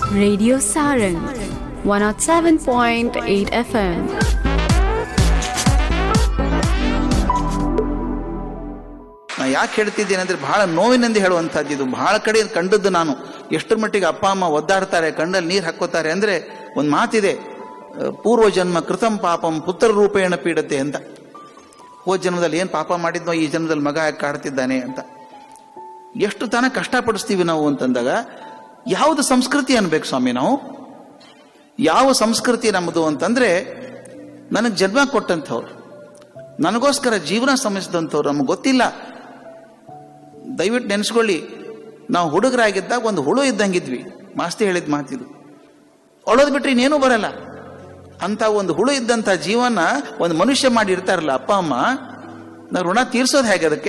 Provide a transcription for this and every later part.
Radio Sarang 107.8 FM. ನಾ ಯಾಕೆ ಹೇಳ್ತಿದ್ದೇನೆ ಅಂದ್ರೆ ಬಹಳ ನೋವಿನಿಂದ ಹೇಳುವಂಥದ್ದು ಇದು ಬಹಳ ಕಡೆ ಕಂಡದ್ದು ನಾನು ಎಷ್ಟರ ಮಟ್ಟಿಗೆ ಅಪ್ಪ ಅಮ್ಮ ಒದ್ದಾಡ್ತಾರೆ ಕಣ್ಣಲ್ಲಿ ನೀರು ಹಾಕೋತಾರೆ ಅಂದ್ರೆ ಒಂದು ಮಾತಿದೆ ಅಹ್, ಪೂರ್ವ ಜನ್ಮ ಕೃತಂ ಪಾಪಂ ಪುತ್ರ ರೂಪೇಣ ಪೀಡತೆ ಅಂತ ಹೋದ ಜನ್ಮದಲ್ಲಿ ಏನು ಪಾಪ ಮಾಡಿದ್ನೋ ಈ ಜನ್ಮದಲ್ಲಿ ಮಗ ಯಾಕೆ ಕಾಡ್ತಿದ್ದಾನೆ ಅಂತ ಎಷ್ಟು ತಾನ ಕಷ್ಟಪಡಿಸ್ತೀವಿ ನಾವು ಅಂತಂದಾಗ ಯಾವುದು ಸಂಸ್ಕೃತಿ ಅನ್ಬೇಕು ಸ್ವಾಮಿ ನಾವು ಯಾವ ಸಂಸ್ಕೃತಿ ನಮ್ಮದು ಅಂತಂದ್ರೆ ನನಗೆ ಜನ್ಮ ಕೊಟ್ಟಂಥವ್ರು ನನಗೋಸ್ಕರ ಜೀವನ ಶ್ರಮಿಸಿದಂಥವ್ರು ನಮ್ಗೆ ಗೊತ್ತಿಲ್ಲ ದಯವಿಟ್ಟು ನೆನೆಸ್ಕೊಳ್ಳಿ ನಾವು ಹುಡುಗರಾಗಿದ್ದಾಗ ಒಂದು ಹುಳು ಇದ್ದಂಗಿದ್ವಿ ಮಾಸ್ತಿ ಹೇಳಿದ ಮಾತಿದು ಒಳೋದು ಬಿಟ್ರೆ ಇನ್ನೇನೂ ಬರಲ್ಲ ಅಂತ ಒಂದು ಹುಳು ಇದ್ದಂಥ ಜೀವನ ಒಂದು ಮನುಷ್ಯ ಮಾಡಿ ಇರ್ತಾರಲ್ಲ ಅಪ್ಪ ಅಮ್ಮ ನಾವು ಋಣ ತೀರ್ಸೋದು ಹೇಗೆ ಅದಕ್ಕೆ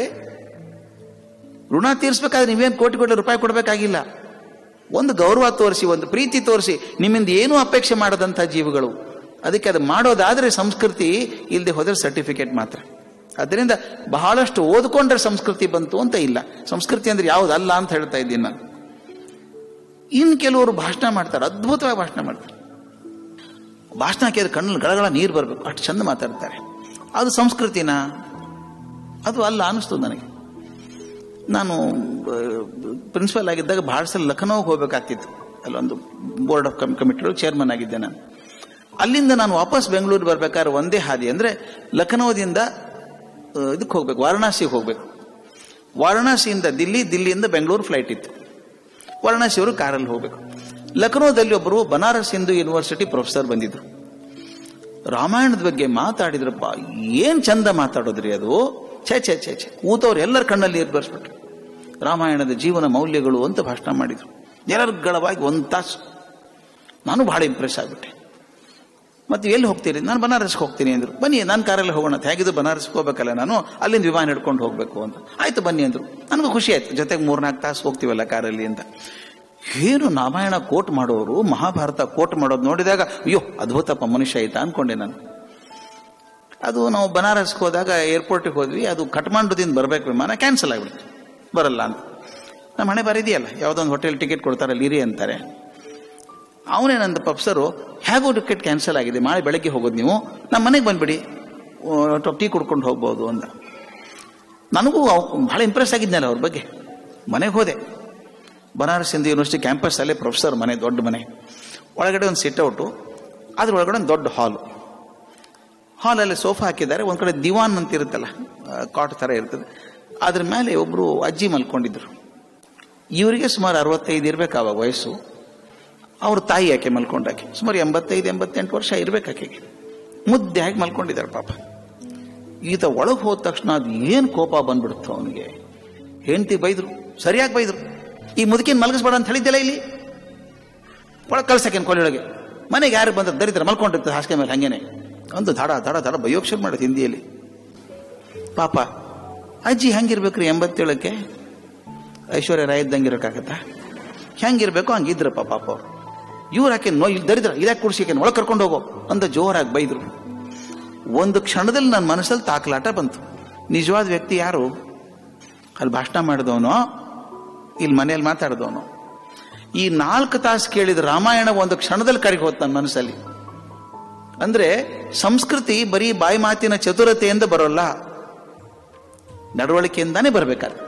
ಋಣ ತೀರಿಸ್ಬೇಕಾದ್ರೆ ನೀವೇನು ಕೋಟಿ ಕೋಟಿ ರೂಪಾಯಿ ಕೊಡಬೇಕಾಗಿಲ್ಲ ಒಂದು ಗೌರವ ತೋರಿಸಿ ಒಂದು ಪ್ರೀತಿ ತೋರಿಸಿ ನಿಮ್ಮಿಂದ ಏನೂ ಅಪೇಕ್ಷೆ ಮಾಡದಂಥ ಜೀವಿಗಳು ಅದಕ್ಕೆ ಅದು ಮಾಡೋದಾದ್ರೆ ಸಂಸ್ಕೃತಿ ಇಲ್ಲದೆ ಹೋದ್ರೆ ಸರ್ಟಿಫಿಕೇಟ್ ಮಾತ್ರ ಅದರಿಂದ ಬಹಳಷ್ಟು ಓದ್ಕೊಂಡ್ರೆ ಸಂಸ್ಕೃತಿ ಬಂತು ಅಂತ ಇಲ್ಲ ಸಂಸ್ಕೃತಿ ಅಂದ್ರೆ ಯಾವುದಲ್ಲ ಅಂತ ಹೇಳ್ತಾ ಇದ್ದೀನಿ ನಾನು ಇನ್ನು ಕೆಲವರು ಭಾಷಣ ಮಾಡ್ತಾರೆ ಅದ್ಭುತವಾಗಿ ಭಾಷಣ ಮಾಡ್ತಾರೆ ಭಾಷಣ ಕೇಳಿದ್ರೆ ಕಣ್ಣಲ್ಲಿ ಗಳಗಳ ನೀರು ಬರಬೇಕು ಅಷ್ಟು ಚಂದ ಮಾತಾಡ್ತಾರೆ ಅದು ಸಂಸ್ಕೃತಿನ ಅದು ಅಲ್ಲ ಅನಿಸ್ತು ನನಗೆ ನಾನು ಪ್ರಿನ್ಸಿಪಲ್ ಆಗಿದ್ದಾಗ ಭಾಳ ಸಲ ಲಖನೌಗೆ ಹೋಗ್ಬೇಕಾಗ್ತಿತ್ತು ಅಲ್ಲೊಂದು ಬೋರ್ಡ್ ಆಫ್ ಕಮಿಟಿ ಚೇರ್ಮನ್ ಆಗಿದ್ದೆ ನಾನು ಅಲ್ಲಿಂದ ನಾನು ವಾಪಸ್ ಬೆಂಗಳೂರು ಬರ್ಬೇಕಾದ್ರೆ ಒಂದೇ ಹಾದಿ ಅಂದ್ರೆ ಲಖನೌದಿಂದ ಇದಕ್ಕೆ ಹೋಗ್ಬೇಕು ವಾರಣಾಸಿಗೆ ಹೋಗ್ಬೇಕು ವಾರಣಾಸಿಯಿಂದ ದಿಲ್ಲಿ ದಿಲ್ಲಿಯಿಂದ ಬೆಂಗಳೂರು ಫ್ಲೈಟ್ ಇತ್ತು ವಾರಣಾಸಿಯವರು ಕಾರಲ್ಲಿ ಹೋಗ್ಬೇಕು ಲಖನೌದಲ್ಲಿ ಒಬ್ಬರು ಬನಾರಸ್ ಹಿಂದೂ ಯೂನಿವರ್ಸಿಟಿ ಪ್ರೊಫೆಸರ್ ಬಂದಿದ್ರು ರಾಮಾಯಣದ ಬಗ್ಗೆ ಮಾತಾಡಿದ್ರಪ್ಪ ಏನ್ ಚಂದ ಮಾತಾಡೋದ್ರಿ ಅದು ಛೇ ಛೇ ಛೇ ಛೇ ಕೂತವ್ರು ಎಲ್ಲರ ಕಣ್ಣಲ್ಲಿ ನೀರು ಬರ್ಸ್ಬಿಟ್ರು ರಾಮಾಯಣದ ಜೀವನ ಮೌಲ್ಯಗಳು ಅಂತ ಭಾಷಣ ಮಾಡಿದ್ರು ಎಲ್ಲರಗಳವಾಗಿ ಒಂದು ತಾಸು ನಾನು ಬಹಳ ಇಂಪ್ರೆಸ್ ಆಗ್ಬಿಟ್ಟೆ ಮತ್ತೆ ಎಲ್ಲಿ ಹೋಗ್ತೀರಿ ನಾನು ಬನಾರಸ್ಗೆ ಹೋಗ್ತೀನಿ ಅಂದ್ರು ಬನ್ನಿ ನಾನು ಕಾರಲ್ಲಿ ಹೋಗೋಣ ಅಂತ ಹೇಗಿದ್ದು ಬನಾರಸ್ಗೆ ಹೋಗ್ಬೇಕಲ್ಲ ನಾನು ಅಲ್ಲಿಂದ ವಿಮಾನ ಹಿಡ್ಕೊಂಡು ಹೋಗ್ಬೇಕು ಅಂತ ಆಯ್ತು ಬನ್ನಿ ಅಂದ್ರು ನನಗೂ ಖುಷಿ ಆಯ್ತು ಜೊತೆಗೆ ಮೂರ್ನಾಲ್ಕು ತಾಸು ಹೋಗ್ತೀವಲ್ಲ ಕಾರಲ್ಲಿ ಅಂತ ಏನು ರಾಮಾಯಣ ಕೋಟ್ ಮಾಡೋರು ಮಹಾಭಾರತ ಕೋಟ್ ಮಾಡೋದು ನೋಡಿದಾಗ ಅಯ್ಯೋ ಅದ್ಭುತಪ್ಪ ಮನುಷ್ಯ ಆಯ್ತಾ ಅನ್ಕೊಂಡೆ ನಾನು ಅದು ನಾವು ಬನಾರಸ್ಗೆ ಹೋದಾಗ ಏರ್ಪೋರ್ಟಿಗೆ ಹೋದ್ವಿ ಅದು ಕಠ್ಮಂಡುದಿಂದ ಬರ್ಬೇಕು ವಿಮಾನ ಕ್ಯಾನ್ಸಲ್ ಆಗಿಬಿಡ್ತು ಬರಲ್ಲ ಅಂತ ನಮ್ಮ ಹಣೆ ಬರಿದೆಯಲ್ಲ ಯಾವುದೊಂದು ಹೋಟೆಲ್ ಟಿಕೆಟ್ ಕೊಡ್ತಾರಲ್ಲ ಇರಿ ಅಂತಾರೆ ಅವನೇನಂದ ಪಪ್ಸರು ಹೇಗೋ ಟಿಕೆಟ್ ಕ್ಯಾನ್ಸಲ್ ಆಗಿದೆ ನಾಳೆ ಬೆಳಗ್ಗೆ ಹೋಗೋದು ನೀವು ನಮ್ಮ ಮನೆಗೆ ಬಂದ್ಬಿಡಿ ಆ, ಟೀ ಕುಡ್ಕೊಂಡು ಹೋಗ್ಬೋದು ಅಂತ ನನಗೂ ಅವ್- ಬಹಳ ಇಂಪ್ರೆಸ್ ಆಗಿದ್ನಲ್ಲ ಅವ್ರ ಬಗ್ಗೆ ಮನೆಗೆ ಹೋದೆ ಬನಾರಸ್ ಹಿಂದೂ ಯೂನಿವರ್ಸಿಟಿ ಕ್ಯಾಂಪಸ್ ಅಲ್ಲೇ ಪ್ರೊಫೆಸರ್ ಮನೆ ದೊಡ್ಡ ಮನೆ ಒಳಗಡೆ ಒಂದು ಸಿಟ್ ಔಟು ಅದ್ರ ಒಳಗಡೆ ಒಂದು ದೊಡ್ಡ ಹಾಲು ಹಾಲಲ್ಲಿ ಸೋಫಾ ಹಾಕಿದ್ದಾರೆ ಒಂದು ಕಡೆ ದಿವಾನ್ ಅಂತ ಇರುತ್ತಲ್ಲ ಕಾಟ್ ಥರ ಇರ್ತದೆ ಅದ್ರ ಮೇಲೆ ಒಬ್ಬರು ಅಜ್ಜಿ ಮಲ್ಕೊಂಡಿದ್ರು ಇವರಿಗೆ ಸುಮಾರು ಅರವತ್ತೈದು ಇರ್ಬೇಕು ಆವಾಗ ವಯಸ್ಸು ಅವ್ರ ತಾಯಿ ಆಕೆ ಮಲ್ಕೊಂಡಾಕೆ ಸುಮಾರು ಎಂಬತ್ತೈದು ಎಂಬತ್ತೆಂಟು ವರ್ಷ ಇರ್ಬೇಕು ಆಕೆಗೆ ಮುದ್ದೆ ಹಾಕಿ ಮಲ್ಕೊಂಡಿದ್ದಾರೆ ಪಾಪ ಈತ ಒಳಗೆ ಹೋದ ತಕ್ಷಣ ಅದು ಏನು ಕೋಪ ಬಂದ್ಬಿಡ್ತು ಅವನಿಗೆ ಹೆಂಡತಿ ಬೈದ್ರು ಸರಿಯಾಗಿ ಬೈದ್ರು ಈ ಮುದುಕಿನ ಮಲಗಿಸ್ಬೇಡ ಅಂತ ಹೇಳಿದ್ದೆಲ್ಲ ಇಲ್ಲಿ ಒಳಗೆ ಕಳ್ಸಕ್ಕೆ ಕೊನೆಯೊಳಗೆ ಮನೆಗೆ ಯಾರು ಬಂದ ದರಿದ್ರ ಮಲ್ಕೊಂಡಿರ್ತಾರೆ ಹಾಸಿಗೆ ಮೇಲೆ ಹಂಗೇನೆ ಒಂದು ಧಡ ಧಡ ಧಡ ಬಯೋಕ್ಷರ ಮಾಡೋದು ಹಿಂದಿಯಲ್ಲಿ ಪಾಪ ಅಜ್ಜಿ ಹೆಂಗಿರ್ಬೇಕ್ರಿ ಎಂಬತ್ತೇಳಕ್ಕೆ ಐಶ್ವರ್ಯ ರಾಯ್ ಇದ್ದಂಗೆ ಇರೋಕ್ಕಾಗತ್ತಾ ಹೆಂಗಿರ್ಬೇಕು ಹಂಗಿದ್ರಪ್ಪ ಪಾಪ ಅವ್ರು ಇವ್ರು ಯಾಕೆ ನೋ ಇಲ್ಲಿ ದರಿದ್ರ ಇದ್ಯಾಕೆ ಕುಡ್ಸಿಕೆ ಒಳಗೆ ಕರ್ಕೊಂಡು ಹೋಗೋ ಅಂತ ಜೋರಾಗಿ ಬೈದ್ರು ಒಂದು ಕ್ಷಣದಲ್ಲಿ ನನ್ನ ಮನಸ್ಸಲ್ಲಿ ತಾಕಲಾಟ ಬಂತು ನಿಜವಾದ ವ್ಯಕ್ತಿ ಯಾರು ಅಲ್ಲಿ ಭಾಷಣ ಮಾಡಿದವನೋ ಇಲ್ಲಿ ಮನೆಯಲ್ಲಿ ಮಾತಾಡಿದವನು ಈ ನಾಲ್ಕು ತಾಸು ಕೇಳಿದ ರಾಮಾಯಣ ಒಂದು ಕ್ಷಣದಲ್ಲಿ ಕರಗಿ ಹೋತ್ ನನ್ನ ಮನಸ್ಸಲ್ಲಿ ಅಂದ್ರೆ ಸಂಸ್ಕೃತಿ ಬರೀ ಬಾಯಿ ಮಾತಿನ ಚತುರತೆಯಿಂದ ಬರೋಲ್ಲ ನಡವಳಿಕೆಯಿಂದಾನೇ ಬರ್ಬೇಕಾದ್ರೆ